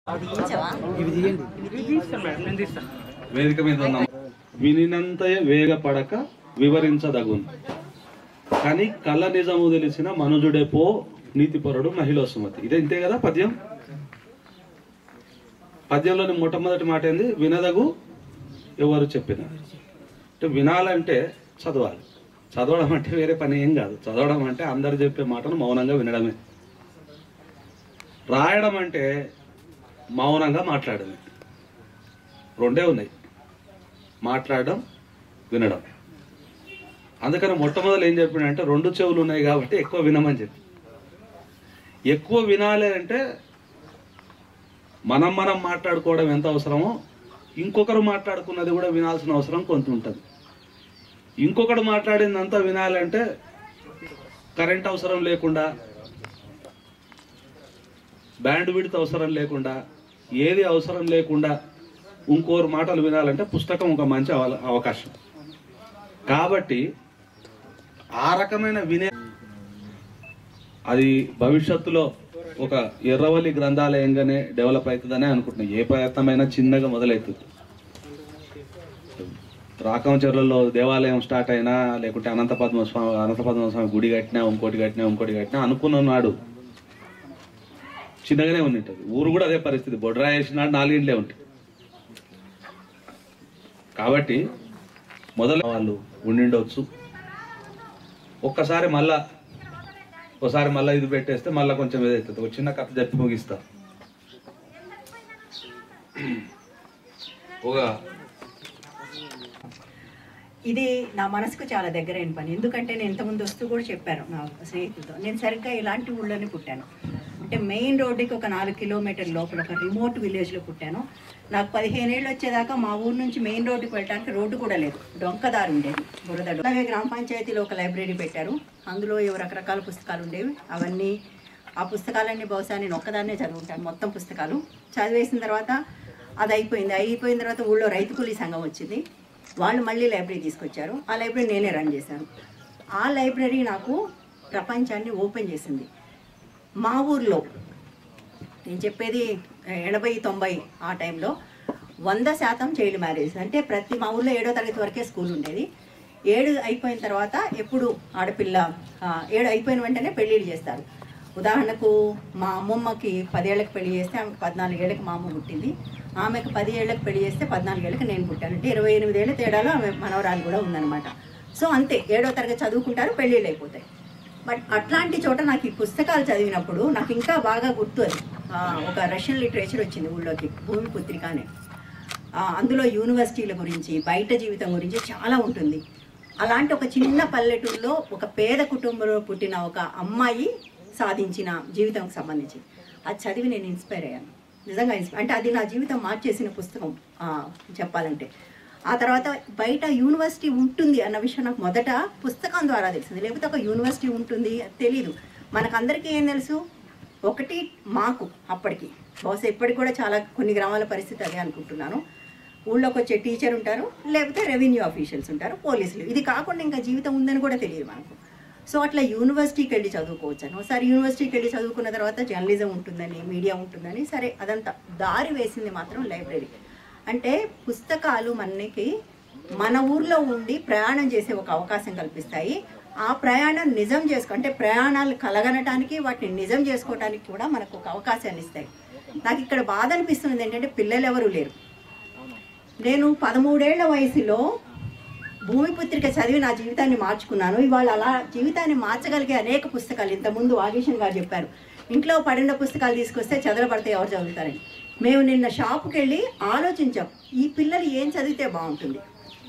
వేదిక మీద ఉన్నాం వినినంతయే వేగపడక వివరించదగును కానీ కళ్ళ నిజము తెలిసిన మనుజుడే పో నీతిపరుడు మహిళ సుమతి ఇదే ఇంతే కదా పద్యం పద్యంలోని మొట్టమొదటి మాట ఏంది వినదగు ఎవరు చెప్పిన అంటే వినాలంటే చదవాలి చదవడం అంటే వేరే పని ఏం కాదు చదవడం అంటే అందరు చెప్పే మాటను మౌనంగా వినడమే రాయడం అంటే మౌనంగా మాట్లాడమే రెండే ఉన్నాయి మాట్లాడడం వినడం అందుకని మొట్టమొదలు ఏం చెప్పినంటే రెండు చెవులు ఉన్నాయి కాబట్టి ఎక్కువ వినమని చెప్పి ఎక్కువ వినాలి అంటే మనం మనం మాట్లాడుకోవడం ఎంత అవసరమో ఇంకొకరు మాట్లాడుకున్నది కూడా వినాల్సిన అవసరం కొంత ఉంటుంది ఇంకొకడు మాట్లాడిందంతా వినాలంటే కరెంట్ అవసరం లేకుండా బ్యాండ్ విడ్త్ అవసరం లేకుండా ఏది అవసరం లేకుండా ఇంకోరు మాటలు వినాలంటే పుస్తకం ఒక మంచి అవ- అవకాశం కాబట్టి ఆ రకమైన వినే అది భవిష్యత్తులో ఒక ఎర్రవల్లి గ్రంథాలయంగానే డెవలప్ అవుతుందనే అనుకుంటున్నా ఏ ప్రయత్నమైనా చిన్నగా మొదలవుతుంది రాకంచెర్లలో దేవాలయం స్టార్ట్ అయినా లేకుంటే అనంత పద్మ స్వామి అనంత పద్మ స్వామి గుడి కట్టినా ఇంకోటి కట్టినా ఇంకోటి కట్టినా అనుకున్న నాడు చిన్నగానే ఉండింటది ఊరు కూడా అదే పరిస్థితి బొడ్రా వేసినాడు నాలుగింట్లే ఉంటాయి కాబట్టి మొదలు వాళ్ళు ఉండిండవచ్చు ఒక్కసారి మళ్ళా ఒకసారి మళ్ళీ ఇది పెట్టేస్తే మళ్ళీ కొంచెం ఇదవుతుంది ఒక చిన్న కథ చెప్పి ముగిస్తా ఒక ఇది నా మనసుకు చాలా దగ్గరైన పని ఎందుకంటే నేను ఇంతకుముందు వస్తూ కూడా చెప్పాను నా స్నేహితులతో నేను సరిగ్గా ఇలాంటి ఊళ్ళోనే పుట్టాను అంటే మెయిన్ రోడ్డుకి ఒక నాలుగు కిలోమీటర్ లోపల ఒక రిమోట్ విలేజ్లో పుట్టాను నాకు పదిహేను ఏళ్ళు వచ్చేదాకా మా ఊరు నుంచి మెయిన్ రోడ్డుకి వెళ్ళడానికి రోడ్డు కూడా లేదు డొంకదారి ఉండేది బురదడు అలాగే గ్రామ పంచాయతీలో ఒక లైబ్రరీ పెట్టారు అందులో ఏవో రకరకాల పుస్తకాలు ఉండేవి అవన్నీ ఆ పుస్తకాలన్నీ బహుశా నేను ఒక్కదాన్నే చదువుంటాను మొత్తం పుస్తకాలు చదివేసిన తర్వాత అది అయిపోయింది అయిపోయిన తర్వాత ఊళ్ళో రైతు కూలీ సంఘం వచ్చింది వాళ్ళు మళ్ళీ లైబ్రరీ తీసుకొచ్చారు ఆ లైబ్రరీ నేనే రన్ చేశాను ఆ లైబ్రరీ నాకు ప్రపంచాన్ని ఓపెన్ చేసింది మా ఊర్లో నేను చెప్పేది ఎనభై తొంభై ఆ టైంలో వంద శాతం చైల్డ్ మ్యారేజ్ అంటే ప్రతి మా ఊర్లో ఏడో తరగతి వరకే స్కూల్ ఉండేది ఏడు అయిపోయిన తర్వాత ఎప్పుడు ఆడపిల్ల ఆ, ఏడు అయిపోయిన వెంటనే పెళ్ళిళ్ళు చేస్తారు ఉదాహరణకు మా అమ్మమ్మకి పదేళ్లకు పెళ్లి చేస్తే ఆమెకు పద్నాలుగేళ్ళకి మా అమ్మ పుట్టింది ఆమెకు పది ఏళ్ళకి పెళ్లి చేస్తే పద్నాలుగేళ్ళకి నేను పుట్టాను అంటే ఇరవై ఎనిమిదేళ్ళ తేడాలో ఆమె మనవరాలు కూడా ఉందన్నమాట సో అంతే ఏడో తరగతి చదువుకుంటారు పెళ్ళిళ్ళు అయిపోతాయి బట్ అట్లాంటి చోట నాకు ఈ పుస్తకాలు చదివినప్పుడు నాకు ఇంకా బాగా గుర్తు అది ఆ, ఒక రష్యన్ లిటరేచర్ వచ్చింది ఊళ్ళోకి భూమి పుత్రిక అనే ఆ, అందులో యూనివర్సిటీల గురించి బయట జీవితం గురించి చాలా ఉంటుంది అలాంటి ఒక చిన్న పల్లెటూరులో ఒక పేద కుటుంబంలో పుట్టిన ఒక అమ్మాయి సాధించిన జీవితంకి సంబంధించి అది చదివి నేను ఇన్స్పైర్ అయ్యాను నిజంగా ఇన్స్పైర్ అంటే అది నా జీవితం మార్చేసిన పుస్తకం ఆ, చెప్పాలంటే ఆ తర్వాత బయట యూనివర్సిటీ ఉంటుంది అన్న విషయం నాకు మొదట పుస్తకం ద్వారా తెలిసింది లేకపోతే ఒక యూనివర్సిటీ ఉంటుంది అది తెలీదు మనకందరికీ ఏం తెలుసు ఒకటి మాకు అప్పటికి బహుశా ఇప్పటికి కూడా చాలా కొన్ని గ్రామాల పరిస్థితి అదే అనుకుంటున్నాను ఊళ్ళోకి వచ్చే టీచర్ ఉంటారు లేకపోతే రెవెన్యూ ఆఫీషియల్స్ ఉంటారు పోలీసులు ఇది కాకుండా ఇంకా జీవితం ఉందని కూడా తెలియదు మనకు సో అట్లా యూనివర్సిటీకి వెళ్ళి చదువుకోవచ్చాను ఒకసారి యూనివర్సిటీకి వెళ్ళి చదువుకున్న తర్వాత జర్నలిజం ఉంటుందని మీడియా ఉంటుందని సరే అదంతా దారి వేసింది మాత్రం లైబ్రరీ అంటే పుస్తకాలు మనకి మన ఊర్లో ఉండి ప్రయాణం చేసే ఒక అవకాశం కల్పిస్తాయి ఆ ప్రయాణం నిజం చేసుకో అంటే ప్రయాణాలు కలగనటానికి వాటిని నిజం చేసుకోవడానికి కూడా మనకు ఒక అవకాశాన్ని ఇస్తాయి నాకు ఇక్కడ బాధ అనిపిస్తుంది ఏంటంటే పిల్లలు ఎవరు లేరు నేను పదమూడేళ్ల వయసులో భూమిపుత్రిక చదివి నా జీవితాన్ని మార్చుకున్నాను ఇవాళ అలా జీవితాన్ని మార్చగలిగే అనేక పుస్తకాలు ఇంతకుముందు వాగేషన్ గారు చెప్పారు ఇంట్లో పడిన పుస్తకాలు తీసుకొస్తే చదవబడితే ఎవరు చదువుతారని మేము నిన్న షాపుకి వెళ్ళి ఆలోచించాం ఈ పిల్లలు ఏం చదివితే బాగుంటుంది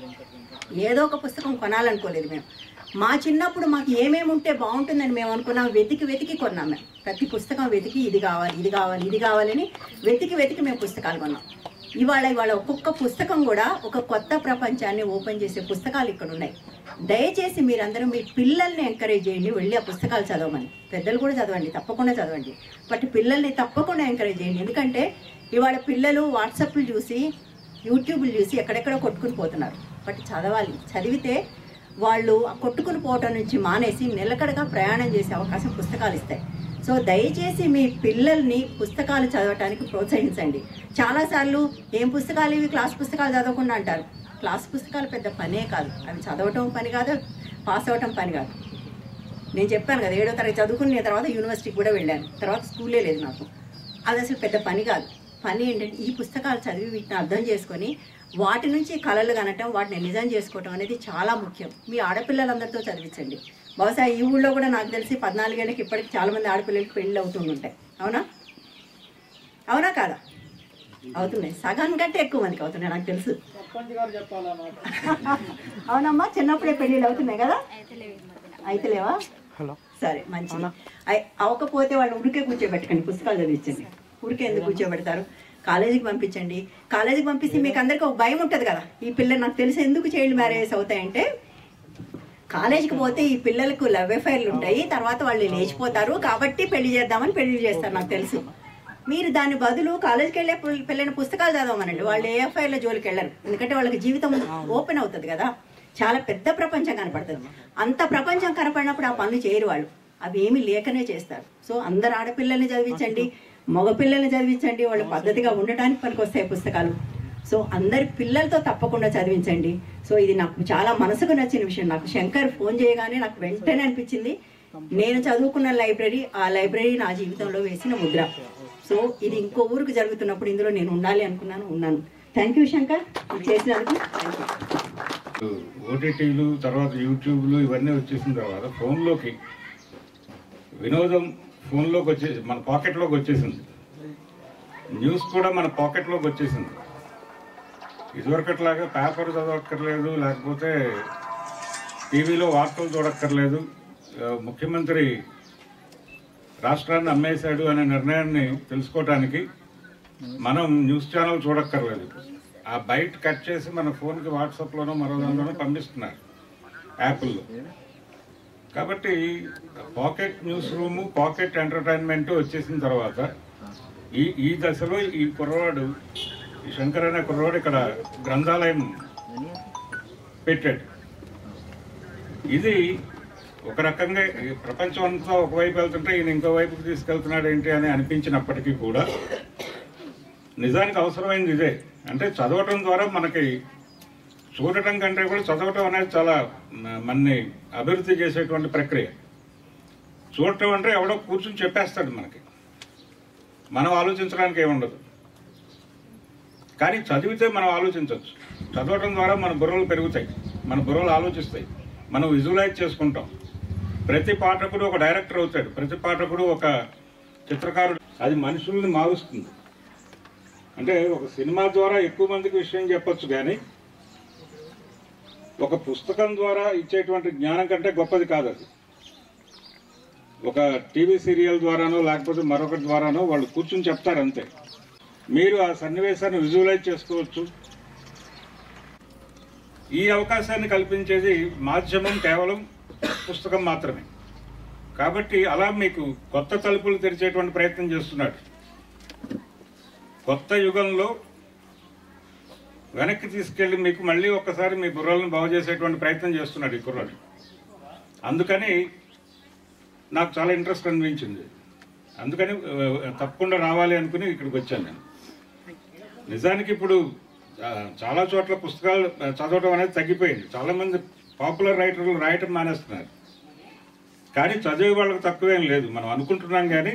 ఏదో ఒక పుస్తకం కొనాలనుకోలేదు మేము మా చిన్నప్పుడు మాకు ఏమేమి ఉంటే బాగుంటుందని మేము అనుకున్నాం వెతికి వెతికి కొన్నాం మేము ప్రతి పుస్తకం వెతికి ఇది కావాలి ఇది కావాలి ఇది కావాలని వెతికి వెతికి మేము పుస్తకాలు కొన్నాం ఇవాళ ఇవాళ ఒక్కొక్క పుస్తకం కూడా ఒక కొత్త ప్రపంచాన్ని ఓపెన్ చేసే పుస్తకాలు ఇక్కడ ఉన్నాయి దయచేసి మీరందరూ మీ పిల్లల్ని ఎంకరేజ్ చేయండి వెళ్ళి ఆ పుస్తకాలు చదవమని పెద్దలు కూడా చదవండి తప్పకుండా చదవండి బట్ పిల్లల్ని తప్పకుండా ఎంకరేజ్ చేయండి ఎందుకంటే ఇవాళ పిల్లలు వాట్సాప్లు చూసి యూట్యూబ్లు చూసి ఎక్కడెక్కడో కొట్టుకుని పోతున్నారు బట్ చదవాలి చదివితే వాళ్ళు ఆ కొట్టుకుని పోవటం నుంచి మానేసి నిలకడగా ప్రయాణం చేసే అవకాశం పుస్తకాలు ఇస్తాయి సో దయచేసి మీ పిల్లల్ని పుస్తకాలు చదవటానికి ప్రోత్సహించండి చాలాసార్లు ఏం పుస్తకాలు ఇవి క్లాస్ పుస్తకాలు చదవకుండా అంటారు క్లాస్ పుస్తకాలు పెద్ద పనే కాదు అవి చదవటం పని కాదు పాస్ అవ్వటం పని కాదు నేను చెప్పాను కదా ఏడో తరగతి చదువుకుని నేను తర్వాత యూనివర్సిటీకి కూడా వెళ్ళాను తర్వాత స్కూలే లేదు నాకు అది అసలు పెద్ద పని కాదు పని ఏంటంటే ఈ పుస్తకాలు చదివి వీటిని అర్థం చేసుకొని వాటి నుంచి కళలు కనటం వాటిని నిజం చేసుకోవటం అనేది చాలా ముఖ్యం మీ ఆడపిల్లలందరితో చదివించండి బహుశా ఈ ఊళ్ళో కూడా నాకు తెలిసి పద్నాలుగేళ్ళకి ఇప్పటికి చాలా మంది ఆడపిల్లలకి పెళ్ళి అవుతుంటాయి అవునా అవునా కాదా అవుతున్నాయి సగం కంటే ఎక్కువ మందికి అవుతున్నాయి నాకు తెలుసు అవునమ్మా చిన్నప్పుడే పెళ్ళిళ్ళు అవుతున్నాయి కదా అయితే లేవా సరే మంచిది అయ్- అవ్వకపోతే వాళ్ళు ఉడికే కూర్చోబెట్టకండి పుస్తకాలు చదివించండి ఉడికే ఎందుకు కూర్చోబెడతారు కాలేజీకి పంపించండి కాలేజీకి పంపిస్తే మీకు అందరికీ ఒక భయం ఉంటుంది కదా ఈ పిల్లలు నాకు తెలిసి ఎందుకు చైల్డ్ మ్యారేజెస్ అవుతాయంటే కాలేజీకి పోతే ఈ పిల్లలకు లవ్ అఫైర్లు ఉంటాయి తర్వాత వాళ్ళు లేచిపోతారు కాబట్టి పెళ్లి చేద్దామని పెళ్లి చేస్తారు నాకు తెలుసు మీరు దాని బదులు కాలేజీకి వెళ్ళే పిల్ల- పిల్లని పుస్తకాలు చదవమనండి వాళ్ళు ఏ అఫైర్ల జోలికి వెళ్ళరు ఎందుకంటే వాళ్ళకి జీవితం ఓపెన్ అవుతుంది కదా చాలా పెద్ద ప్రపంచం కనపడుతుంది అంత ప్రపంచం కనపడినప్పుడు ఆ పనులు చేయరు వాళ్ళు అవి ఏమీ లేకనే చేస్తారు సో అందరు ఆడపిల్లల్ని చదివించండి మగపిల్లల్ని చదివించండి వాళ్ళు పద్ధతిగా ఉండటానికి పనికొస్తాయి పుస్తకాలు సో అందరి పిల్లలతో తప్పకుండా చదివించండి సో ఇది నాకు చాలా మనసుకు నచ్చిన విషయం నాకు శంకర్ ఫోన్ చేయగానే నాకు వెంటనే అనిపించింది నేను చదువుకున్న లైబ్రరీ ఆ లైబ్రరీ నా జీవితంలో వేసిన ముద్ర సో ఇది ఇంకో ఊరికి జరుగుతున్నప్పుడు ఇందులో నేను ఉండాలి అనుకున్నాను ఉన్నాను థ్యాంక్ యూ శంకర్ ఇది చేసినందుకు థ్యాంక్ యూ ఓటీటీలు తర్వాత యూట్యూబ్లు ఇవన్నీ వచ్చేసిన తర్వాత ఫోన్లోకి వినోదం ఫోన్లోకి వచ్చేసి మన పాకెట్లోకి వచ్చేసింది న్యూస్ కూడా మన పాకెట్లోకి వచ్చేసింది ఇదివరకట్లాగా పేపర్ చదవక్కర్లేదు లేకపోతే టీవీలో వార్తలు చూడక్కర్లేదు ఆ, ముఖ్యమంత్రి రాష్ట్రాన్ని అమ్మేశాడు అనే నిర్ణయాన్ని తెలుసుకోవటానికి మనం న్యూస్ ఛానల్ చూడక్కర్లేదు ఆ బయట కట్ చేసి మన ఫోన్కి వాట్సాప్లోనో మరో దానిలోనో పంపిస్తున్నారు యాప్ల్లో కాబట్టి pocket news room pocket entertainment వచ్చేసిన తర్వాత ఈ ఈ దశలో ఈ కుర్రవాడు ఈ శంకర్ అనే కుర్రవాడు ఇక్కడ గ్రంథాలయం పెట్టాడు ఇది ఒక రకంగా ఈ ప్రపంచం అంతా ఒకవైపు వెళ్తుంటే ఈయన ఇంకో వైపుకి తీసుకెళ్తున్నాడు ఏంటి అని అనిపించినప్పటికీ కూడా నిజానికి అవసరమైంది ఇదే అంటే చదవటం ద్వారా మనకి చూడటం కంటే కూడా చదవటం అనేది చాలా మ- మనని అభివృద్ధి చేసేటువంటి ప్రక్రియ చూడటం అంటే ఎవడో కూర్చుని చెప్పేస్తాడు మనకి మనం ఆలోచించడానికి ఏముండదు కానీ చదివితే మనం ఆలోచించవచ్చు చదవటం ద్వారా మన బుర్రలు పెరుగుతాయి మన బుర్రలు ఆలోచిస్తాయి మనం విజువలైజ్ చేసుకుంటాం ప్రతి పాఠకుడు ఒక డైరెక్టర్ అవుతాడు ప్రతి పాఠకుడు ఒక చిత్రకారుడు అది మనుషుల్ని మారుస్తుంది అంటే ఒక సినిమా ద్వారా ఎక్కువ మందికి విషయం చెప్పొచ్చు కానీ ఒక పుస్తకం ద్వారా ఇచ్చేటువంటి జ్ఞానం కంటే గొప్పది కాదు అది ఒక టీవీ సీరియల్ ద్వారానో లేకపోతే మరొకటి ద్వారానో వాళ్ళు కూర్చుని చెప్తారు అంతే మీరు ఆ సన్నివేశాన్ని విజువలైజ్ చేసుకోవచ్చు ఈ అవకాశాన్ని కల్పించేది మాధ్యమం కేవలం పుస్తకం మాత్రమే కాబట్టి అలా మీకు కొత్త తలుపులు తెరిచేటువంటి ప్రయత్నం చేస్తున్నాడు కొత్త యుగంలో వెనక్కి తీసుకెళ్ళి మీకు మళ్ళీ ఒక్కసారి మీ బుర్రలను బాగు చేసేటువంటి ప్రయత్నం చేస్తున్నాడు ఈ కుర్రాడు అందుకని నాకు చాలా ఇంట్రెస్ట్ అనిపించింది అందుకని ఆ, తప్పకుండా రావాలి అనుకుని ఇక్కడికి వచ్చాను నేను నిజానికి ఇప్పుడు ఆ, చాలా చోట్ల పుస్తకాలు ఆ, చదవడం అనేది తగ్గిపోయింది చాలా మంది పాపులర్ రైటర్లు రాయటం మానేస్తున్నారు కానీ చదివే వాళ్ళకి తక్కువేం లేదు మనం అనుకుంటున్నాం కానీ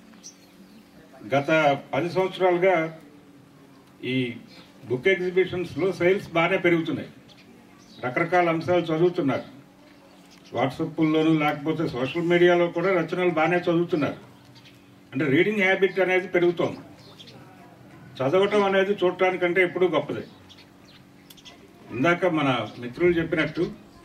గత పది సంవత్సరాలుగా ఈ బుక్ ఎగ్జిబిషన్స్లో సేల్స్ బాగానే పెరుగుతున్నాయి రకరకాల అంశాలు చదువుతున్నారు వాట్సాప్లోను లేకపోతే సోషల్ మీడియాలో కూడా రచనలు బాగానే చదువుతున్నారు అంటే రీడింగ్ హ్యాబిట్ అనేది పెరుగుతోంది చదవటం అనేది చూడటానికంటే ఎప్పుడూ గొప్పదే ఇందాక మన మిత్రులు చెప్పినట్టు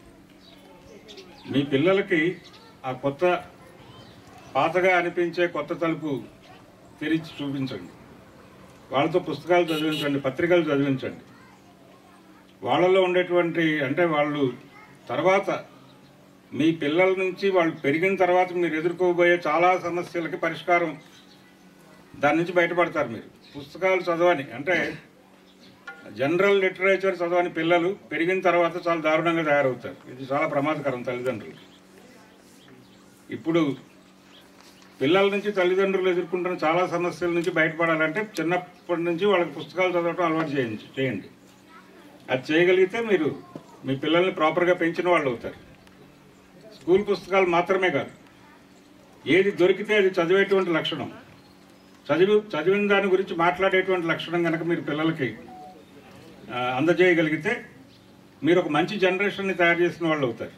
మీ పిల్లలకి ఆ కొత్త పాతగా అనిపించే కొత్త తలుపు తెరిచి చూపించండి వాళ్ళతో పుస్తకాలు చదివించండి పత్రికలు చదివించండి వాళ్ళలో ఉండేటువంటి అంటే వాళ్ళు తర్వాత మీ పిల్లల నుంచి వాళ్ళు పెరిగిన తర్వాత మీరు ఎదుర్కోబోయే చాలా సమస్యలకి పరిష్కారం దాని నుంచి బయటపడతారు మీరు పుస్తకాలు చదవని అంటే జనరల్ లిటరేచర్ చదవని పిల్లలు పెరిగిన తర్వాత చాలా దారుణంగా తయారవుతారు ఇది చాలా ప్రమాదకరం తల్లిదండ్రులు ఇప్పుడు పిల్లల నుంచి తల్లిదండ్రులు ఎదుర్కొంటున్న చాలా సమస్యల నుంచి బయటపడాలంటే చిన్నప్పటి నుంచి వాళ్ళకి పుస్తకాలు చదవటం అలవాటు చేయండి చేయండి అది చేయగలిగితే మీరు మీ పిల్లల్ని ప్రాపర్గా పెంచిన వాళ్ళు అవుతారు స్కూల్ పుస్తకాలు మాత్రమే కాదు ఏది దొరికితే అది చదివేటువంటి లక్షణం చదివి చదివిన దాని గురించి మాట్లాడేటువంటి లక్షణం కనుక మీరు పిల్లలకి ఆ, అందజేయగలిగితే మీరు ఒక మంచి జనరేషన్ని తయారు చేసిన వాళ్ళు అవుతారు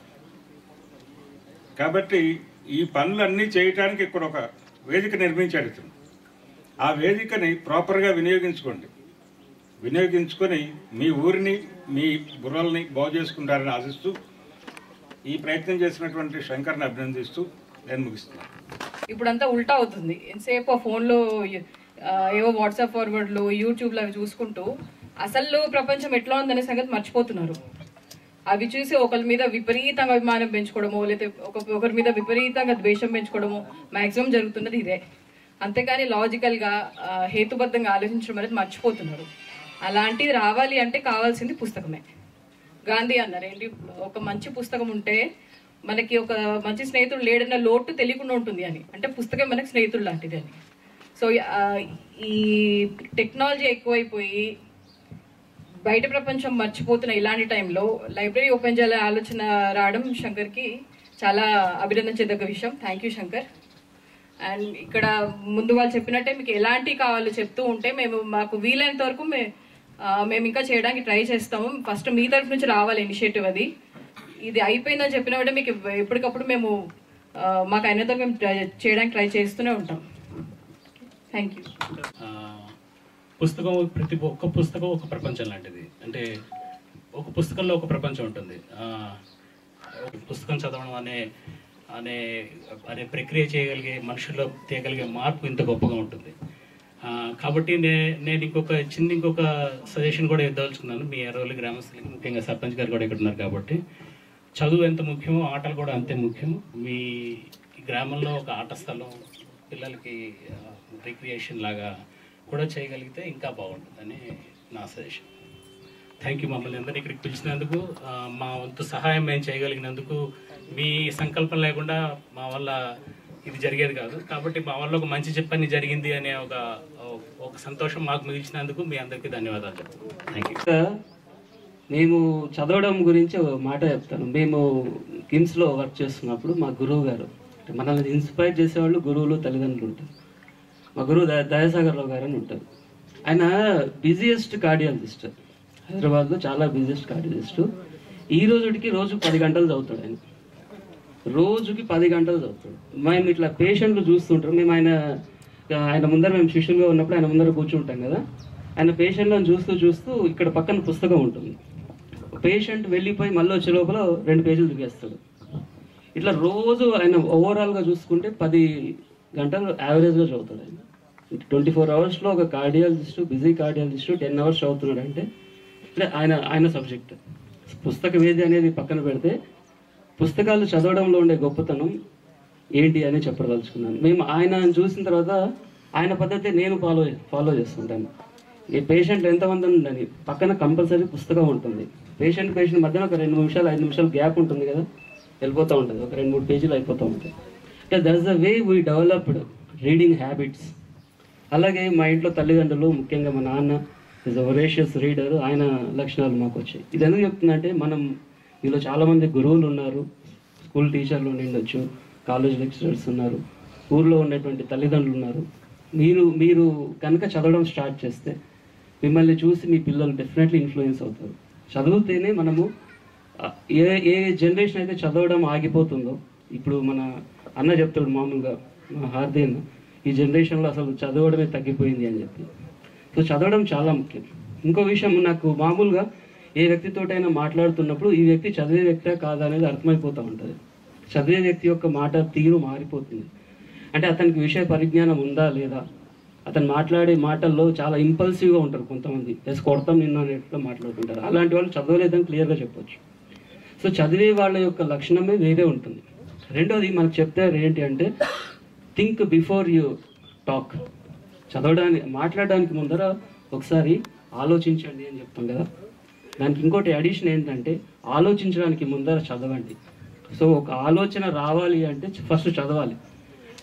కాబట్టి ఈ పనులన్నీ చేయటానికి ఇక్కడ ఒక వేదిక నిర్మించాడు ఇతను ఆ వేదికని ప్రాపర్గా వినియోగించుకోండి వినియోగించుకొని మీ ఊరిని మీ బుర్రల్ని బాగు చేసుకుంటారని ఆశిస్తూ ఈ ప్రయత్నం చేసినటువంటి శంకర్ని అభినందిస్తూ నేను ముగిస్తున్నాను ఇప్పుడంతా ఉల్టా అవుతుంది ఎంతసేపు ఆ ఫోన్లో ఆ, ఏవో వాట్సాప్ ఫార్వర్డ్లు యూట్యూబ్లో అవి చూసుకుంటూ అసలు ప్రపంచం ఎట్లా ఉందనే సంగతి మర్చిపోతున్నారు అవి చూసి ఒకరి మీద విపరీతంగా అభిమానం పెంచుకోవడమో లేకపోతే ఒక ఒకరి మీద విపరీతంగా ద్వేషం పెంచుకోవడమో మాక్సిమం జరుగుతున్నది ఇదే అంతేకాని లాజికల్గా ఆ, హేతుబద్ధంగా ఆలోచించడం అనేది మర్చిపోతున్నారు అలాంటిది రావాలి అంటే కావాల్సింది పుస్తకమే గాంధీ అన్నారు ఏంటి ఒక మంచి పుస్తకం ఉంటే మనకి ఒక మంచి స్నేహితుడు లేడన్న లోటు తెలియకుండా ఉంటుంది అని అంటే పుస్తకం మనకి స్నేహితుడు లాంటిది అని సో ఆ, ఈ టెక్నాలజీ ఎక్కువైపోయి బయట ప్రపంచం మర్చిపోతున్న ఇలాంటి టైంలో లైబ్రరీ ఓపెన్ చేయాలనే ఆలోచన రావడం శంకర్కి చాలా అభినందించదగ్గ విషయం థ్యాంక్ యూ శంకర్ అండ్ ఇక్కడ ముందు వాళ్ళు చెప్పినట్టే మీకు ఎలాంటి కావాలో చెప్తూ ఉంటే మేము మాకు వీలైనంత వరకు మే ఆ, మేము ఇంకా చేయడానికి ట్రై చేస్తాము ఫస్ట్ మీ తరఫు నుంచి రావాలి ఇనిషియేటివ్ అది ఇది అయిపోయిందని చెప్పిన వెంటనే మీకు ఎప్పటికప్పుడు మేము ఆ, మాకు అయినంత వరకు మేము try- చేయడానికి ట్రై చేస్తూనే ఉంటాం థ్యాంక్ యూ ఆ, పుస్తకం ప్రతి ఒక్క పుస్తకం ఒక ప్రపంచం లాంటిది అంటే ఒక పుస్తకంలో ఒక ప్రపంచం ఉంటుంది ఆ, ఒక పుస్తకం చదవడం అనే అనే అనే ప్రక్రియ చేయగలిగే మనుషుల్లో తీయగలిగే మార్పు ఇంత గొప్పగా ఉంటుంది ఆ, కాబట్టి నే నేను ఇంకొక చిన్న ఇంకొక సజెషన్ కూడా ఇవ్వదలుచుకున్నాను మీ ఎర్రవల్లి గ్రామస్తులకి ముఖ్యంగా సర్పంచ్ గారు కూడా ఇక్కడ ఉన్నారు కాబట్టి చదువు ఎంత ముఖ్యమో ఆటలు కూడా అంతే ముఖ్యం మీ గ్రామంలో ఒక ఆట స్థలం పిల్లలకి రిక్రియేషన్ లాగా కూడా చేయగలిగితే ఇంకా బాగుంటుందని నా సజెషన్ థ్యాంక్ యూ మమ్మల్ని అందరినీ ఇక్కడికి పిలిచినందుకు ఆ, మా వంతు సహాయం మేము చేయగలిగినందుకు మీ సంకల్పం లేకుండా మా వల్ల ఇది జరిగేది కాదు కాబట్టి మా వల్ల ఒక మంచి చెప్పని జరిగింది అనే ఒక ఒక సంతోషం మాకు మిగిల్చినందుకు మీ అందరికీ ధన్యవాదాలు చెప్తాను థ్యాంక్ యూ ఇంకా మేము చదవడం గురించి ఒక మాట చెప్తాను మేము కిమ్స్లో వర్క్ చేస్తున్నప్పుడు మా గురువు గారు అంటే మనల్ని ఇన్స్పైర్ చేసేవాళ్ళు గురువులు తల్లిదండ్రులు ఉంటారు మా గురువు దయ దయాసాగర్ రావు గారు అని ఉంటారు ఆయన బిజియెస్ట్ కార్డియాలజిస్ట్ హైదరాబాద్లో చాలా బిజియెస్ట్ కార్డియాలజిస్ట్ ఈ రోజుకి రోజు పది గంటలు చదువుతాడు ఆయన రోజుకి పది గంటలు చదువుతాడు మేము ఇట్లా పేషెంట్లు చూస్తుంటాం మేము ఆయన ఆయన ముందర మేము శిష్యులుగా ఉన్నప్పుడు ఆయన ముందర కూర్చుంటాం కదా ఆయన పేషెంట్లను చూస్తూ చూస్తూ ఇక్కడ పక్కన పుస్తకం ఉంటుంది పేషెంట్ వెళ్ళిపోయి మళ్ళీ వచ్చే లోపల రెండు పేజీలు దిగేస్తాడు ఇట్లా రోజు ఆయన ఓవరాల్గా చూసుకుంటే పది గంటలు యావరేజ్గా చదువుతాడు ఆయన ట్వంటీ ఫోర్ అవర్స్లో ఒక cardiologist busy cardiologist ten hours చదువుతున్నాడు అంటే అంటే ఆయన ఆయన సబ్జెక్ట్ పుస్తక వేది అనేది పక్కన పెడితే పుస్తకాలు చదవడంలో ఉండే గొప్పతనం ఏంటి అని చెప్పదలుచుకున్నాను మేము ఆయన చూసిన తర్వాత ఆయన పద్ధతి నేను ఫాలో ఫాలో చేస్తుంటాను ఈ పేషెంట్ ఎంతమంది ఉండని పక్కన కంపల్సరీ పుస్తకం ఉంటుంది పేషెంట్ పేషెంట్ మధ్యన ఒక రెండు నిమిషాలు ఐదు నిమిషాలు గ్యాప్ ఉంటుంది కదా వెళ్ళిపోతూ ఉంటుంది ఒక రెండు మూడు పేజీలు అయిపోతూ ఉంటాయి అంటే that's the way we developed reading habits అలాగే మా ఇంట్లో తల్లిదండ్రులు ముఖ్యంగా మా నాన్న ఇస్ ఒరేషియస్ రీడర్ ఆయన లక్షణాలు మాకు వచ్చాయి ఇది ఎందుకు చెప్తుందంటే మనం మీలో చాలామంది గురువులు ఉన్నారు స్కూల్ టీచర్లు ఉండొచ్చు కాలేజ్ లెక్చరర్స్ ఉన్నారు ఊర్లో ఉండేటువంటి తల్లిదండ్రులు ఉన్నారు మీరు మీరు కనుక చదవడం స్టార్ట్ చేస్తే మిమ్మల్ని చూసి మీ పిల్లలు డెఫినెట్లీ ఇన్ఫ్లుయెన్స్ అవుతారు చదివితేనే మనము ఆ, ఏ ఏ జనరేషన్ అయితే చదవడం ఆగిపోతుందో ఇప్పుడు మన అన్న చెప్తాడు మామూలుగా మా హార్దీ అన్న ఈ జనరేషన్లో అసలు చదవడమే తగ్గిపోయింది అని చెప్పి సో చదవడం చాలా ముఖ్యం ఇంకో విషయం నాకు మామూలుగా ఏ వ్యక్తితోటైనా మాట్లాడుతున్నప్పుడు ఈ వ్యక్తి చదివే వ్యక్తే కాదా అనేది అర్థమైపోతూ ఉంటుంది చదివే వ్యక్తి యొక్క మాట తీరు మారిపోతుంది అంటే అతనికి విషయ పరిజ్ఞానం ఉందా లేదా అతను మాట్లాడే మాటల్లో చాలా ఇంపల్సివ్గా ఉంటారు కొంతమంది ఎస్ కొడతాం నిన్న అనేట్టుగా మాట్లాడుతుంటారు అలాంటి వాళ్ళు చదవలేదని క్లియర్గా చెప్పొచ్చు సో చదివే వాళ్ళ యొక్క లక్షణమే వేరే ఉంటుంది రెండోది మనకు చెప్తారు ఏంటి అంటే థింక్ బిఫోర్ యూ టాక్ చదవడానికి మాట్లాడడానికి ముందర ఒకసారి ఆలోచించండి అని చెప్తాం కదా దానికి ఇంకోటి అడిషన్ ఏంటంటే ఆలోచించడానికి ముందర చదవండి సో ఒక ఆలోచన రావాలి అంటే ఫస్ట్ చదవాలి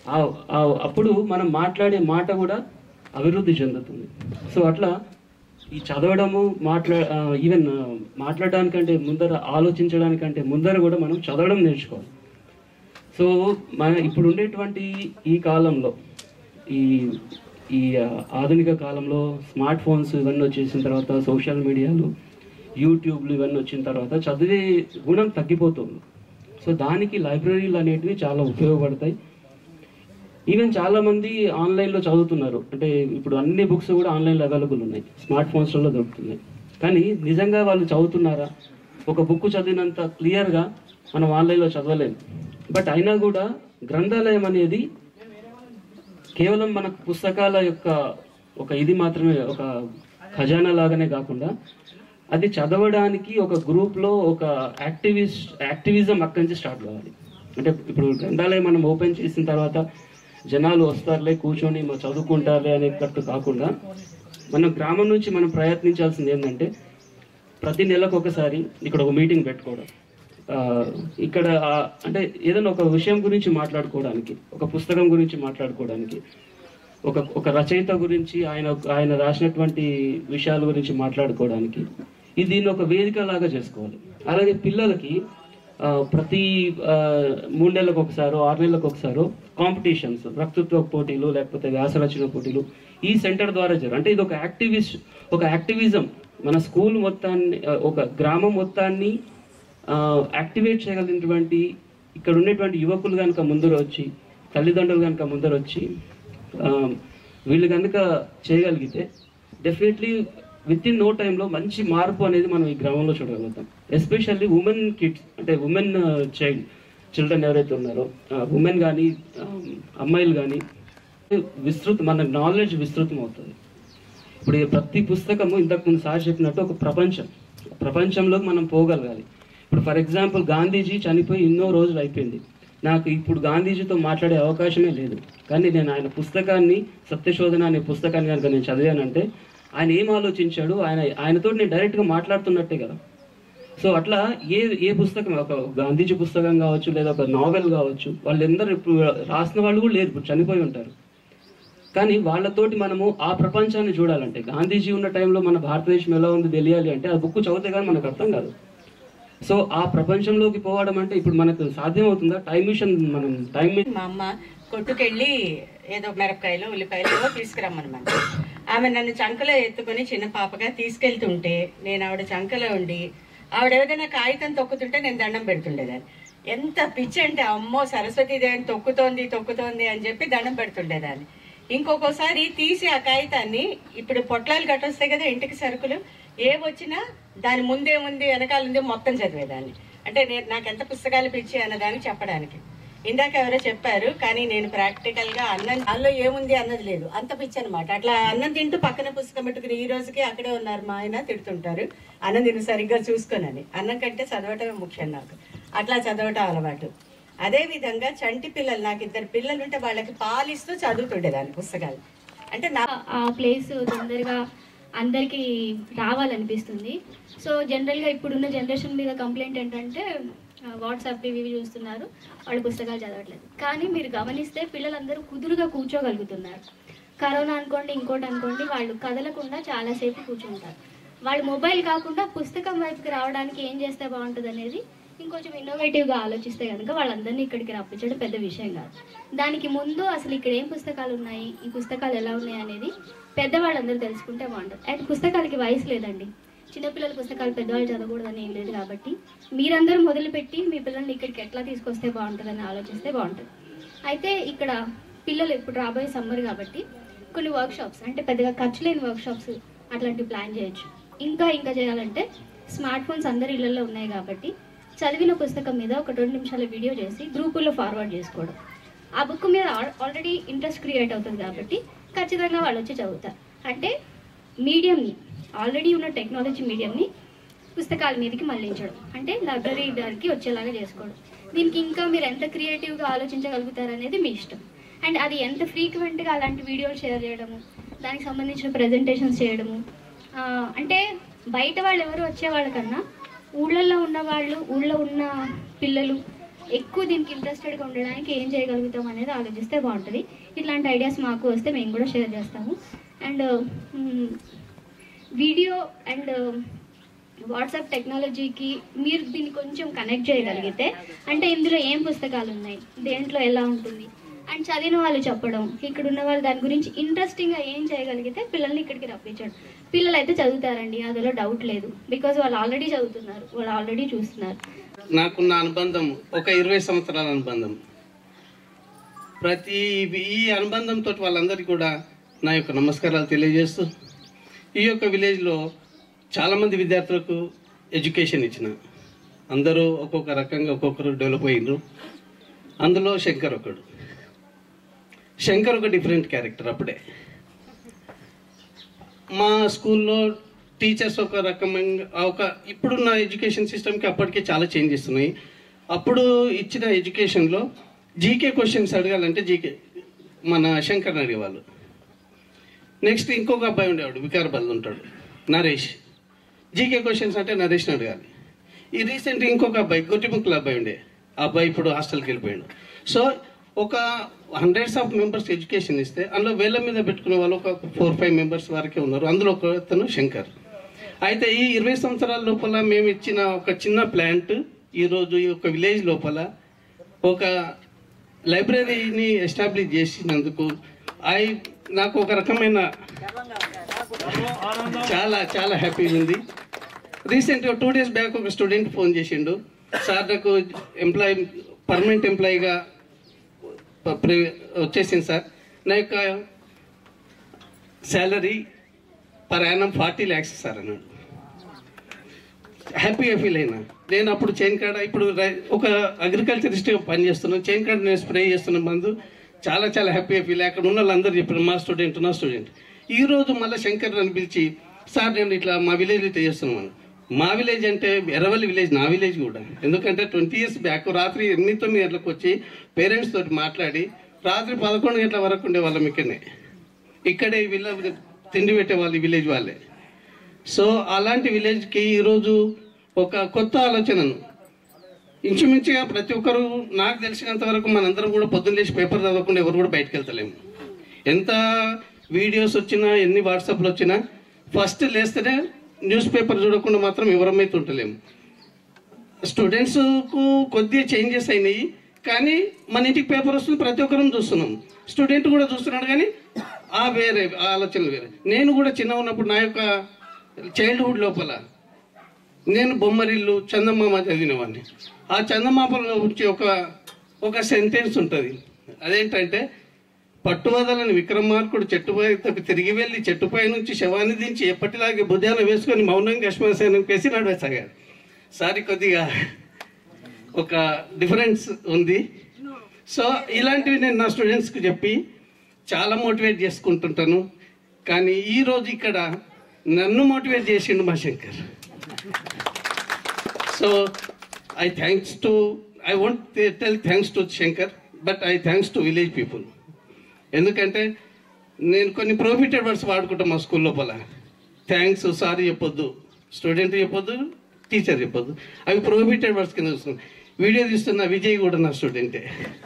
ఆ- ఆ- అప్పుడు మనం మాట్లాడే మాట కూడా అభివృద్ధి చెందుతుంది సో అట్లా ఈ చదవడము మాట్లా ఈవెన్ మాట్లాడడానికంటే ముందర ఆలోచించడానికంటే ముందర కూడా మనం చదవడం నేర్చుకోవాలి సో మన ఇప్పుడు ఉండేటువంటి ఈ కాలంలో ఈ ఈ ఆ, ఆధునిక కాలంలో స్మార్ట్ ఫోన్స్ ఇవన్నీ వచ్చేసిన తర్వాత సోషల్ మీడియాలు యూట్యూబ్లు ఇవన్నీ వచ్చిన తర్వాత చదివే గుణం తగ్గిపోతుంది సో దానికి లైబ్రరీలు అనేటివి చాలా ఉపయోగపడతాయి ఈవెన్ చాలా మంది ఆన్లైన్లో చదువుతున్నారు అంటే ఇప్పుడు అన్ని బుక్స్ కూడా ఆన్లైన్లో అవైలబుల్ ఉన్నాయి స్మార్ట్ ఫోన్స్లలో దొరుకుతున్నాయి కానీ నిజంగా వాళ్ళు చదువుతున్నారా ఒక బుక్ చదివినంత క్లియర్గా మనం ఆన్లైన్లో చదవలేము బట్ అయినా కూడా గ్రంథాలయం అనేది కేవలం మన పుస్తకాల యొక్క ఒక ఇది మాత్రమే ఒక ఖజానా లాగానే కాకుండా అది చదవడానికి ఒక గ్రూప్లో ఒక యాక్టివిస్ట్ యాక్టివిజం అక్కడి నుంచి స్టార్ట్ కావాలి అంటే ఇప్పుడు గ్రంథాలయం మనం ఓపెన్ చేసిన తర్వాత జనాలు వస్తారులే కూర్చొని మా చదువుకుంటారులే అనేటట్టు కాకుండా మన గ్రామం నుంచి మనం ప్రయత్నించాల్సింది ఏంటంటే ప్రతి నెలకు ఒకసారి ఇక్కడ ఒక మీటింగ్ పెట్టుకోవడం ఆ, ఇక్కడ ఆ, అంటే ఏదైనా ఒక విషయం గురించి మాట్లాడుకోవడానికి ఒక పుస్తకం గురించి మాట్లాడుకోవడానికి ఒక ఒక రచయిత గురించి ఆయన ఆయన రాసినటువంటి విషయాల గురించి మాట్లాడుకోవడానికి ఇది దీన్ని ఒక వేదిక లాగా చేసుకోవాలి అలాగే పిల్లలకి ఆ, ప్రతి ఆ, మూడు నెలలకు ఒకసారో ఆరు నెలలకు ఒకసారో కాంపిటీషన్స్ వక్తృత్వ పోటీలు లేకపోతే వ్యాసరచన పోటీలు ఈ సెంటర్ ద్వారా జరు అంటే ఇది ఒక యాక్టివిస్ట్ ఒక యాక్టివిజం మన స్కూల్ మొత్తాన్ని ఆ, ఒక గ్రామం మొత్తాన్ని యాక్టివేట్ చేయగలిగినటువంటి ఇక్కడ ఉండేటువంటి యువకులు కనుక ముందర వచ్చి తల్లిదండ్రులు కనుక ముందర వచ్చి ఆ, వీళ్ళు కనుక చేయగలిగితే డెఫినెట్లీ విత్ ఇన్ నో టైంలో మంచి మార్పు అనేది మనం ఈ గ్రామంలో చూడగలుగుతాం ఎస్పెషల్లీ ఉమెన్ కిడ్స్ అంటే ఉమెన్ చైల్డ్ చిల్డ్రన్ ఎవరైతే ఉన్నారో ఉమెన్ కానీ అమ్మాయిలు కానీ విస్తృత మన నాలెడ్జ్ విస్తృతం అవుతుంది ఇప్పుడు ఈ ప్రతి పుస్తకము ఇంతకు ముందు సార్ చెప్పినట్టు ఒక ప్రపంచం ప్రపంచంలోకి మనం పోగలగాలి ఇప్పుడు ఫర్ ఎగ్జాంపుల్ గాంధీజీ చనిపోయి ఎన్నో రోజులు అయిపోయింది నాకు ఇప్పుడు గాంధీజీతో మాట్లాడే అవకాశమే లేదు కానీ నేను ఆయన పుస్తకాన్ని సత్యశోధన అనే పుస్తకాన్ని కనుక నేను చదివానంటే ఆయన ఏం ఆలోచించాడు ఆయన ఆయనతో నేను డైరెక్ట్గా మాట్లాడుతున్నట్టే కదా సో అట్లా ఏ ఏ పుస్తకం ఒక గాంధీజీ పుస్తకం కావచ్చు లేదా ఒక నావెల్ కావచ్చు వాళ్ళందరూ ఇప్పుడు రాసిన వాళ్ళు కూడా లేరు ఇప్పుడు చనిపోయి ఉంటారు కానీ వాళ్ళతోటి మనము ఆ ప్రపంచాన్ని చూడాలంటే గాంధీజీ ఉన్న టైంలో మన భారతదేశం ఎలా ఉంది తెలియాలి అంటే ఆ బుక్ చదివితే కానీ మనకు అర్థం కాదు సో ఆ ప్రపంచంలోకి పోవడం అంటే ఇప్పుడు మనకు సాధ్యం అవుతుందా టైం మిషన్ మనం టైం మా అమ్మ కొట్టుకెళ్ళి ఏదో మిరపకాయలు ఉల్లిపాయలు ఏవో తీసుకురమ్మనమాట ఆమె నన్ను చంకలో ఎత్తుకొని చిన్న పాపగా తీసుకెళ్తుంటే నేను ఆవిడ చంకలో ఉండి ఆవిడ ఏదైనా కాగితం తొక్కుతుంటే నేను దండం పెడుతుండేదాన్ని ఎంత పిచ్చి అంటే అమ్మో సరస్వతీదేవిని తొక్కుతోంది తొక్కుతోంది అని చెప్పి దండం పెడుతుండేదాన్ని ఇంకొకసారి తీసి ఆ కాగితాన్ని ఇప్పుడు పొట్లాలు కట్టొస్తాయి కదా ఇంటికి సరుకులు ఏ వచ్చినా దాని ముందేముంది వెనకాల ఉంది మొత్తం చదివేదాన్ని అంటే నేను నాకు ఎంత పుస్తకాలు పిచ్చి అన్నదాన్ని చెప్పడానికి ఇందాక ఎవరో చెప్పారు కానీ నేను ప్రాక్టికల్ గా అన్నం దానిలో ఏముంది అన్నది లేదు అంత పిచ్చి అనమాట అట్లా అన్నం తింటూ పక్కన పుస్తకం పెట్టుకుని ఈ రోజుకి అక్కడే ఉన్నారు మా ఆయన తిడుతుంటారు అన్నం తిని సరిగ్గా చూసుకోనని అన్నం కంటే చదవటమే ముఖ్యం నాకు అట్లా చదవటం అలవాటు అదే విధంగా చంటి పిల్లలు నాకు ఇద్దరు పిల్లలు ఉంటే వాళ్ళకి పాలిస్తూ చదువుతుండేదాన్ని పుస్తకాలు అంటే నా ఆ ప్లేస్ తొందరగా అందరికీ రావాలనిపిస్తుంది సో జనరల్గా ఇప్పుడున్న జనరేషన్ మీద కంప్లైంట్ ఏంటంటే ఆ, వాట్సాప్ ఇవి ఇవి చూస్తున్నారు వాళ్ళు పుస్తకాలు చదవట్లేదు కానీ మీరు గమనిస్తే పిల్లలందరూ కుదురుగా కూర్చోగలుగుతున్నారు కరోనా అనుకోండి ఇంకోటి అనుకోండి వాళ్ళు కదలకుండా చాలాసేపు కూర్చుంటారు వాళ్ళు మొబైల్ కాకుండా పుస్తకం వైపుకి రావడానికి ఏం చేస్తే బాగుంటుంది అనేది ఇంకొంచెం ఇన్నోవేటివ్గా ఆలోచిస్తే కనుక వాళ్ళందరినీ ఇక్కడికి రప్పించడం పెద్ద విషయం కాదు దానికి ముందు అసలు ఇక్కడ ఏం పుస్తకాలు ఉన్నాయి ఈ పుస్తకాలు ఎలా ఉన్నాయి అనేది పెద్దవాళ్ళందరూ తెలుసుకుంటే బాగుంటుంది అండ్ పుస్తకాలకి వయసు లేదండి చిన్నపిల్లల పుస్తకాలు పెద్దవాళ్ళు చదవకూడదని ఏం లేదు కాబట్టి మీరందరూ మొదలుపెట్టి మీ పిల్లల్ని ఇక్కడికి ఎట్లా తీసుకొస్తే బాగుంటుందని ఆలోచిస్తే బాగుంటుంది అయితే ఇక్కడ పిల్లలు ఇప్పుడు రాబోయే సమ్మర్ కాబట్టి కొన్ని వర్క్షాప్స్ అంటే పెద్దగా ఖర్చు లేని వర్క్షాప్స్ అట్లాంటివి ప్లాన్ చేయొచ్చు ఇంకా ఇంకా చేయాలంటే స్మార్ట్ ఫోన్స్ అందరి ఇళ్లలో ఉన్నాయి కాబట్టి చదివిన పుస్తకం మీద ఒక రెండు నిమిషాల వీడియో చేసి గ్రూపుల్లో ఫార్వర్డ్ చేసుకోవడం ఆ బుక్ మీద ఆల్రెడీ ఇంట్రెస్ట్ క్రియేట్ అవుతుంది కాబట్టి ఖచ్చితంగా వాళ్ళు వచ్చి చదువుతారు అంటే మీడియంని ఆల్రెడీ ఉన్న టెక్నాలజీ మీడియంని పుస్తకాల మీదకి మళ్ళించడం అంటే లైబ్రరీ దానికి వచ్చేలాగా చేసుకోవడం దీనికి ఇంకా మీరు ఎంత క్రియేటివ్గా ఆలోచించగలుగుతారు అనేది మీ ఇష్టం అండ్ అది ఎంత ఫ్రీక్వెంట్గా అలాంటి వీడియోలు షేర్ చేయడము దానికి సంబంధించిన ప్రజెంటేషన్స్ చేయడము ఆ, అంటే బయట వాళ్ళు ఎవరు వచ్చే వాళ్ళకన్నా ఊళ్ళల్లో ఉన్న వాళ్ళు ఊళ్ళో ఉన్న పిల్లలు ఎక్కువ దీనికి ఇంట్రెస్టెడ్గా ఉండడానికి ఏం చేయగలుగుతాం అనేది ఆలోచిస్తే బాగుంటుంది ఇట్లాంటి ఐడియాస్ మాకు వస్తే మేము కూడా షేర్ చేస్తాము అండ్ వీడియో అండ్ వాట్సాప్ టెక్నాలజీకి మీరు దీన్ని కొంచెం కనెక్ట్ చేయగలిగితే అంటే ఇందులో ఏం పుస్తకాలు ఉన్నాయి దేంట్లో ఎలా ఉంటుంది అండ్ చదివిన వాళ్ళు చెప్పడం ఇక్కడ ఉన్న వాళ్ళు దాని గురించి ఇంట్రెస్టింగ్గా ఏం చేయగలిగితే పిల్లల్ని ఇక్కడికి రప్పించడం పిల్లలు అయితే చదువుతారండి అందులో డౌట్ లేదు బికాజ్ వాళ్ళు ఆల్రెడీ చదువుతున్నారు వాళ్ళు ఆల్రెడీ చూస్తున్నారు నాకున్న అనుబంధం ఒక ఇరవై సంవత్సరాల అనుబంధం ప్రతి ఈ అనుబంధంతో వాళ్ళందరికీ కూడా నా యొక్క నమస్కారాలు తెలియజేస్తూ ఈ యొక్క విలేజ్లో చాలామంది విద్యార్థులకు ఎడ్యుకేషన్ ఇచ్చిన అందరూ ఒక్కొక్క రకంగా ఒక్కొక్కరు డెవలప్ అయ్యిండ్రు అందులో శంకర్ ఒకడు శంకర్ ఒక డిఫరెంట్ క్యారెక్టర్ అప్పుడే మా స్కూల్లో టీచర్స్ ఒక రకమైన ఒక ఇప్పుడున్న ఎడ్యుకేషన్ సిస్టమ్కి అప్పటికే చాలా చేంజెస్ ఉన్నాయి అప్పుడు ఇచ్చిన ఎడ్యుకేషన్లో జీకే క్వశ్చన్స్ అడగాలంటే జీకే మన శంకర్ని అడిగేవాళ్ళు నెక్స్ట్ ఇంకొక అబ్బాయి ఉండేవాడు వికారాబాద్ ఉంటాడు నరేష్ జీకే క్వశ్చన్స్ అంటే నరేష్ని అడగాలి ఈ రీసెంట్ ఇంకొక అబ్బాయి గొట్టిముక్కల అబ్బాయి ఉండే ఆ అబ్బాయి ఇప్పుడు హాస్టల్కి వెళ్ళిపోయాడు సో ఒక హండ్రెడ్స్ ఆఫ్ మెంబర్స్ ఎడ్యుకేషన్ ఇస్తే అందులో వేల మీద పెట్టుకునే వాళ్ళు ఒక ఫోర్ ఫైవ్ మెంబర్స్ వరకే ఉన్నారు అందులో ఒక అతను శంకర్ అయితే ఈ ఇరవై సంవత్సరాల లోపల మేము ఇచ్చిన ఒక చిన్న ప్లాంట్ ఈరోజు ఈ యొక్క విలేజ్ లోపల ఒక లైబ్రరీని ఎస్టాబ్లిష్ చేసినందుకు ఐ నాకు ఒక రకమైన చాలా చాలా హ్యాపీగా ఉంది రీసెంట్గా టూ డేస్ బ్యాక్ ఒక స్టూడెంట్ ఫోన్ చేసిండు సార్ నాకు ఎంప్లాయ్ పర్మనెంట్ ఎంప్లాయీగా ప- ప్రి- వచ్చేసింది సార్ నా యొక్క salary per annum forty lakhs sir అన్నాడు హ్యాపీగా ఫీల్ అయినా నేను అప్పుడు చైన్ కాడ ఇప్పుడు రై- ఒక అగ్రికల్చరిస్ట్గా పనిచేస్తున్నాను చైన్ కాడ నేను స్ప్రే చేస్తున్న మందు చాలా చాలా హ్యాపీగా ఫీల్ అయ్యి అక్కడ ఉన్న వాళ్ళందరూ చెప్పారు మా స్టూడెంట్ నా స్టూడెంట్ ఈ రోజు మళ్ళీ శంకర్ అని పిలిచి సార్ నేను ఇట్లా మా విలేజ్ ఇట్లా చేస్తున్నాను మా విలేజ్ అంటే ఎర్రవల్లి విలేజ్ నా విలేజ్ కూడా ఎందుకంటే ట్వంటీ ఇయర్స్ బ్యాక్ రాత్రి ఎనిమిది తొమ్మిది గంటలకు వచ్చి పేరెంట్స్ తోటి మాట్లాడి రాత్రి పదకొండు గంటల వరకు ఉండేవాళ్ళం ఇక్కడనే ఇక్కడే వీళ్ళ తిండి పెట్టే వాళ్ళు ఈ విలేజ్ వాళ్ళే సో అలాంటి విలేజ్కి ఈరోజు ఒక కొత్త ఆలోచనను ఇంచుమించుగా ప్రతి ఒక్కరు నాకు తెలిసినంత వరకు మనందరం కూడా పొద్దున్న లేచి పేపర్ చదవకుండా ఎవరు కూడా బయటకు వెళ్తలేము ఎంత వీడియోస్ వచ్చినా ఎన్ని వాట్సాప్లు వచ్చినా ఫస్ట్ లేస్తేనే న్యూస్ పేపర్ చూడకుండా మాత్రం ఎవరమైతే ఉంటలేము స్టూడెంట్స్కు కొద్దిగా చేంజెస్ అయినాయి కానీ మన ఇంటికి పేపర్ వస్తుంది ప్రతి ఒక్కరం చూస్తున్నాం స్టూడెంట్ కూడా చూస్తున్నాడు కానీ ఆ వేరే ఆ ఆలోచనలు వేరే నేను కూడా చిన్న ఉన్నప్పుడు నా యొక్క చైల్డ్హుడ్ లోపల నేను బొమ్మరిల్లు చందమామ చదివినవాడిని ఆ చందమామలో వచ్చి ఒక ఒక సెంటెన్స్ ఉంటుంది అదేంటంటే పట్టువదలని విక్రమార్కుడు చెట్టుపైకి తిరిగి వెళ్ళి చెట్టుపై నుంచి శవాన్ని దించి ఎప్పటిలాగే భుజాన వేసుకొని మౌనంగా శ్మశానం వేసి నడవసాగాడు సారి కొద్దిగా ఒక డిఫరెన్స్ ఉంది సో ఇలాంటివి నేను నా స్టూడెంట్స్కి చెప్పి చాలా మోటివేట్ చేసుకుంటుంటాను కానీ ఈ రోజు ఇక్కడ నన్ను మోటివేట్ చేసిండు మా Shankar so I thanks to I want tell thanks to Shankar but I thanks to village people ఎందుకంటే నేను కొన్ని ప్రోహిబిటెడ్ వర్డ్స్ వాడుకుంటాం మా స్కూల్ లోపల థ్యాంక్స్ సారీ చెప్పొద్దు స్టూడెంట్ చెప్పొద్దు టీచర్ చెప్పొద్దు అవి ప్రోహిబిటెడ్ వర్డ్స్ కింద వస్తున్నాయి వీడియో తీస్తున్న విజయ్ కూడా నా స్టూడెంటే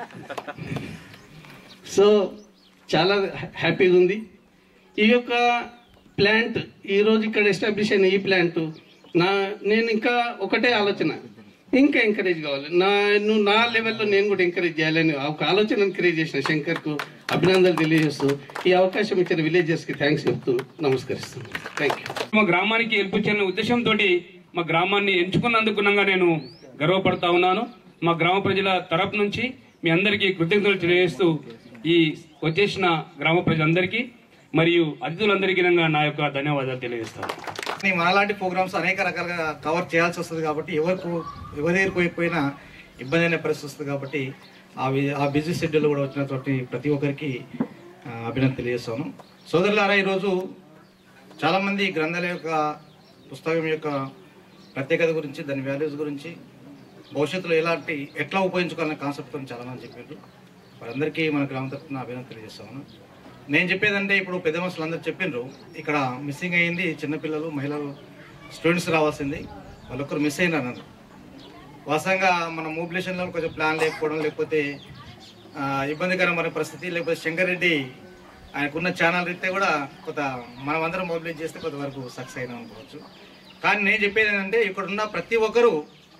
సో చాలా హ్యాపీగా ఉంది ఈ యొక్క ప్లాంట్ ఈరోజు ఇక్కడ ఎస్టాబ్లిష్ అయిన ఈ ప్లాంట్ నా నేను ఇంకా ఒకటే ఆలోచన ఇంకా ఎంకరేజ్ కావాలి నా నువ్వు నా లెవెల్లో నేను కూడా ఎంకరేజ్ చేయాలని ఒక ఆలోచన ఎంకరేజ్ చేసిన శంకర్కు అభినందనలు తెలియజేస్తూ ఈ అవకాశం ఇచ్చిన విలేజెస్కి థ్యాంక్స్ చెప్తూ నమస్కరిస్తాను థ్యాంక్ యూ మా గ్రామానికి హెల్ప్ చేయాలనే ఉద్దేశంతో మా గ్రామాన్ని ఎంచుకున్నందుకునంగా నేను గర్వపడతా ఉన్నాను మా గ్రామ ప్రజల తరపు నుంచి మీ అందరికీ కృతజ్ఞతలు తెలియజేస్తూ ఈ వచ్చేసిన గ్రామ ప్రజలందరికీ మరియు అతిథులందరికీ నా యొక్క ధన్యవాదాలు తెలియజేస్తాను కానీ మనలాంటి ప్రోగ్రామ్స్ అనేక రకాలుగా కవర్ చేయాల్సి వస్తుంది కాబట్టి ఎవరికి ఎవరి పోయిపోయినా ఇబ్బంది అయిన పరిస్థితి వస్తుంది కాబట్టి ఆ వి- ఆ బిజీ షెడ్యూల్ కూడా వచ్చినటువంటి ప్రతి ఒక్కరికి ఆ, అభినందన తెలియజేస్తాను సోదరులారా ఈరోజు చాలామంది గ్రంథాల యొక్క పుస్తకం యొక్క ప్రత్యేకత గురించి దాని వాల్యూస్ గురించి భవిష్యత్తులో ఎలాంటి ఎట్లా ఉపయోగించుకోవాలనే కాన్సెప్ట్ గురించి చాలామంది చెప్పారు వారందరికీ మన గ్రామం తరఫున అభినందన తెలియజేస్తాను నేను చెప్పేదంటే ఇప్పుడు పెద్ద మనుషులు అందరూ చెప్పిండ్రు ఇక్కడ మిస్సింగ్ అయ్యింది చిన్నపిల్లలు మహిళలు స్టూడెంట్స్ రావాల్సింది వాళ్ళొక్కరు మిస్ అయినారు నన్ను వాస్తవంగా మన మొబిలేషన్లో కొంచెం ప్లాన్ లేకపోవడం లేకపోతే ఆ, ఇబ్బందికరమైన పరిస్థితి లేకపోతే శంకర్ రెడ్డి ఆయనకున్న ఛానల్ రీత్యా కూడా కొంత మనం అందరం మొబిలైజ్ చేస్తే కొంతవరకు సక్సెస్ అయినా అనుకోవచ్చు కానీ నేను చెప్పేది ఏంటంటే ఇక్కడ ఉన్న ప్రతి ఒక్కరూ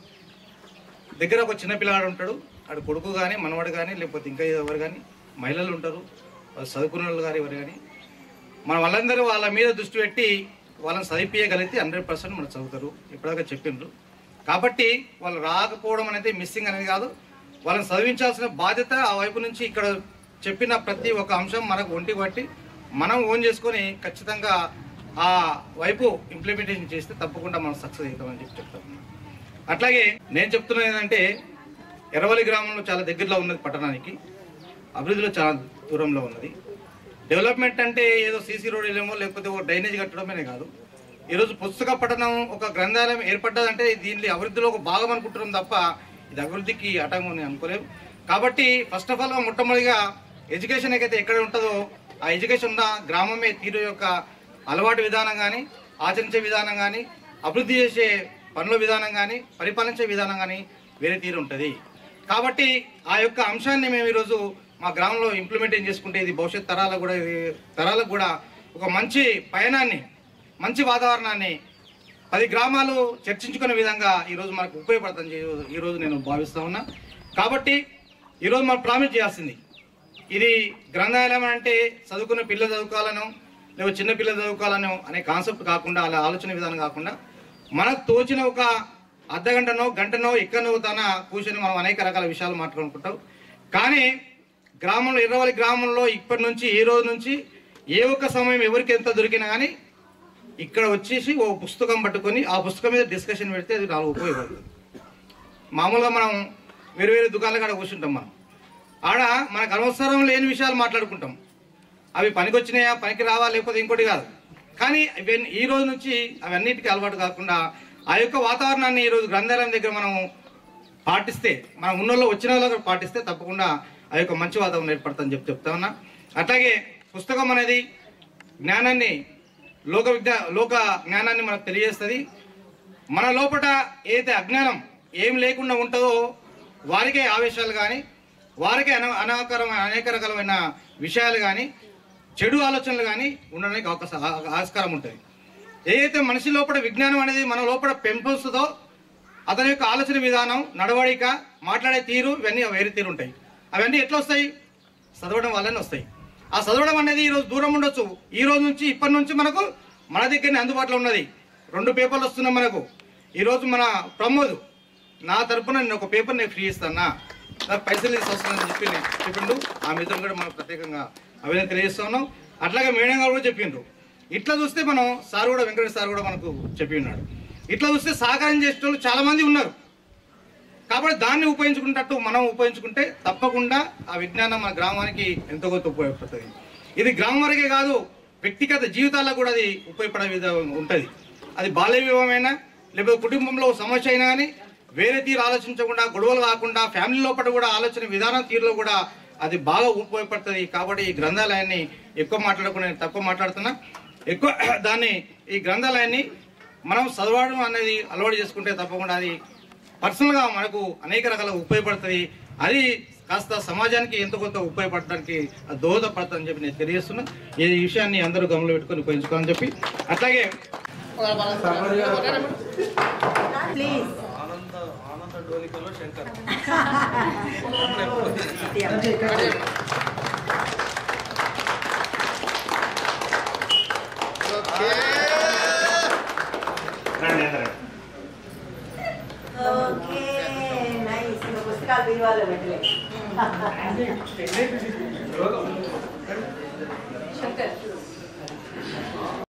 దగ్గర ఒక చిన్న పిల్లవాడు ఉంటాడు ఆడు కొడుకు కానీ మనవాడు కానీ లేకపోతే ఇంకా ఎవరు కానీ మహిళలు ఉంటారు వాళ్ళు చదువుకున్న వాళ్ళు కానీ ఎవరు కానీ మన వాళ్ళందరూ వాళ్ళ మీద దృష్టి పెట్టి వాళ్ళని చదివించగలిగితే హండ్రెడ్ పర్సెంట్ మనం చదువుతారు ఇప్పటిదాకా చెప్పిండ్రు కాబట్టి వాళ్ళు రాకపోవడం అనేది మిస్సింగ్ అనేది కాదు వాళ్ళని చదివించాల్సిన బాధ్యత ఆ వైపు నుంచి ఇక్కడ చెప్పిన ప్రతి ఒక్క అంశం మనకు ఒంటి పట్టి మనం ఓన్ చేసుకొని ఖచ్చితంగా ఆ వైపు ఇంప్లిమెంటేషన్ చేస్తే తప్పకుండా మనం సక్సెస్ అవుతామని చెప్పి చెప్తాను అట్లాగే నేను చెప్తున్నది ఏంటంటే ఎర్రవల్లి గ్రామంలో చాలా దగ్గరలో ఉన్నది పట్టణానికి అభివృద్ధిలో చాలా దూరంలో ఉన్నది డెవలప్మెంట్ అంటే ఏదో సీసీ రోడ్ ఏమో లేకపోతే ఒక డ్రైనేజ్ కట్టడమే కాదు ఈరోజు పుస్తక పఠనం ఒక గ్రంథాలయం ఏర్పడ్డదంటే దీన్ని అభివృద్ధిలో ఒక భాగం అనుకుంటున్నాం తప్ప ఇది అభివృద్ధికి ఆటంకం అని అనుకోలేము కాబట్టి ఫస్ట్ ఆఫ్ ఆల్ మొట్టమొదటిగా ఎడ్యుకేషన్ ఏదైతే ఎక్కడ ఉంటుందో ఆ ఎడ్యుకేషన్ ఉన్న గ్రామమే తీరు యొక్క అలవాటు విధానం కానీ ఆచరించే విధానం కానీ అభివృద్ధి చేసే పనుల విధానం కానీ పరిపాలించే విధానం కానీ వేరే తీరు ఉంటుంది కాబట్టి ఆ యొక్క అంశాన్ని మేము ఈరోజు మా గ్రామంలో ఇంప్లిమెంటేషన్ చేసుకుంటే ఇది భవిష్యత్ తరాలకు కూడా ఇది తరాలకు కూడా ఒక మంచి పయనాన్ని మంచి వాతావరణాన్ని పది గ్రామాలు చర్చించుకునే విధంగా ఈరోజు మనకు ఉపయోగపడుతుంది ఈ- ఈరోజు నేను భావిస్తా ఉన్నా కాబట్టి ఈరోజు మనం ప్రామిస్ చేయాల్సింది ఇది గ్రంథాలయం అంటే చదువుకున్న పిల్లలు చదువుకోవాలను లేదా చిన్న పిల్లలు చదువుకోవాలను అనే కాన్సెప్ట్ కాకుండా అలా ఆలోచన విధానం కాకుండా మనకు తోచిన ఒక అర్ధ గంటనో గంటనో ఎక్కడనో తన కూర్చొని మనం అనేక రకాల విషయాలు మాట్లాడుకుంటాం కానీ గ్రామంలో ఇరవై గ్రామంలో ఇప్పటి నుంచి ఈ రోజు నుంచి ఏ ఒక్క సమయం ఎవరికి ఎంత దొరికినా కానీ ఇక్కడ వచ్చేసి ఓ పుస్తకం పట్టుకొని ఆ పుస్తకం మీద డిస్కషన్ పెడితే అది నాలుగు ఉపయోగపడుతుంది మామూలుగా మనం వేరు వేరు దుకాణాల కాడ కూర్చుంటాం మనం ఆడ మనకు అనవసరం లేని విషయాలు మాట్లాడుకుంటాం అవి పనికొచ్చినాయా పనికి రావా లేకపోతే ఇంకోటి కాదు కానీ ఇవన్నీ ఈ రోజు నుంచి అవన్నిటికీ అలవాటు కాకుండా ఆ యొక్క వాతావరణాన్ని ఈ రోజు గ్రంథాలయం దగ్గర మనం పాటిస్తే మనం ఉన్న వాళ్ళు వచ్చిన వాళ్ళు పాటిస్తే తప్పకుండా ఆ యొక్క మంచి వాతావరణం ఏర్పడుతుందని చెప్పి చెప్తా ఉన్నా అట్లాగే పుస్తకం అనేది జ్ఞానాన్ని లోక విజ్ఞా లోక జ్ఞానాన్ని మనకు తెలియజేస్తుంది మన లోపల ఏదైతే అజ్ఞానం ఏం లేకుండా ఉంటుందో వారికే ఆవేశాలు కానీ వారికే అన అనాకరమైన అనేక రకాలమైన విషయాలు కానీ చెడు ఆలోచనలు కానీ ఉండడానికి అవకాశం ఆ- ఆస్కారం ఉంటుంది ఏదైతే మనిషి లోపల విజ్ఞానం అనేది మన లోపల పెంపొస్తుందో అతని యొక్క ఆలోచన విధానం నడవడిక మాట్లాడే తీరు ఇవన్నీ వేరే తీరు ఉంటాయి అవన్నీ ఎట్లా వస్తాయి చదవడం వల్లనే వస్తాయి ఆ చదవడం అనేది ఈరోజు దూరం ఉండొచ్చు ఈ రోజు నుంచి ఇప్పటి నుంచి మనకు మన దగ్గరనే అందుబాటులో ఉన్నది రెండు పేపర్లు వస్తున్నాయి మనకు ఈరోజు మన ప్రమోద్ నా తరపున నేను ఒక పేపర్ నేను ఫ్రీ ఇస్తానా నాకు పైసలు ఇస్తే వస్తుందని చెప్పి నేను చెప్పిండు ఆ మిత్రులు కూడా మనం ప్రత్యేకంగా అభినందన తెలియజేస్తా ఉన్నాం అట్లాగే మేడం గారు కూడా చెప్పిండ్రు ఇట్లా చూస్తే మనం సార్ కూడా వెంకటేష్ సార్ కూడా మనకు చెప్పి ఉన్నాడు ఇట్లా చూస్తే సహకారం చేసే వాళ్ళు చాలా మంది ఉన్నారు కాబట్టి దాన్ని ఉపయోగించుకున్నట్టు మనం ఉపయోగించుకుంటే తప్పకుండా ఆ విజ్ఞానం మన గ్రామానికి ఎంతో కొంత ఉపయోగపడుతుంది ఇది గ్రామం వరకే కాదు వ్యక్తిగత జీవితాల్లో కూడా అది ఉపయోగపడే విధంగా ఉంటుంది అది బాల్య వివాహమైనా లేకపోతే కుటుంబంలో ఓ సమస్య అయినా కానీ వేరే తీరు ఆలోచించకుండా గొడవలు కాకుండా ఫ్యామిలీ లోపల కూడా ఆలోచన విధానం తీరులో కూడా అది బాగా ఉపయోగపడుతుంది కాబట్టి ఈ గ్రంథాలయాన్ని ఎక్కువ మాట్లాడకుండా నేను తక్కువ మాట్లాడుతున్నా ఎక్కువ దాన్ని ఈ గ్రంథాలయాన్ని మనం చదవడం అనేది అలవాటు చేసుకుంటే తప్పకుండా అది పర్సనల్గా మనకు అనేక రకాల ఉపయోగపడుతుంది అది కాస్త సమాజానికి ఎంతో కొంత ఉపయోగపడడానికి అది దోహదపడుతుందని చెప్పి నేను తెలియజేస్తున్నా ఈ విషయాన్ని అందరూ గమనిలో పెట్టుకొని ఉపయోగించుకోవాలని చెప్పి అట్లాగే ప్లీజ్ ఓకే నైస్ పుస్తకాలు బీరువాలో పెట్టలే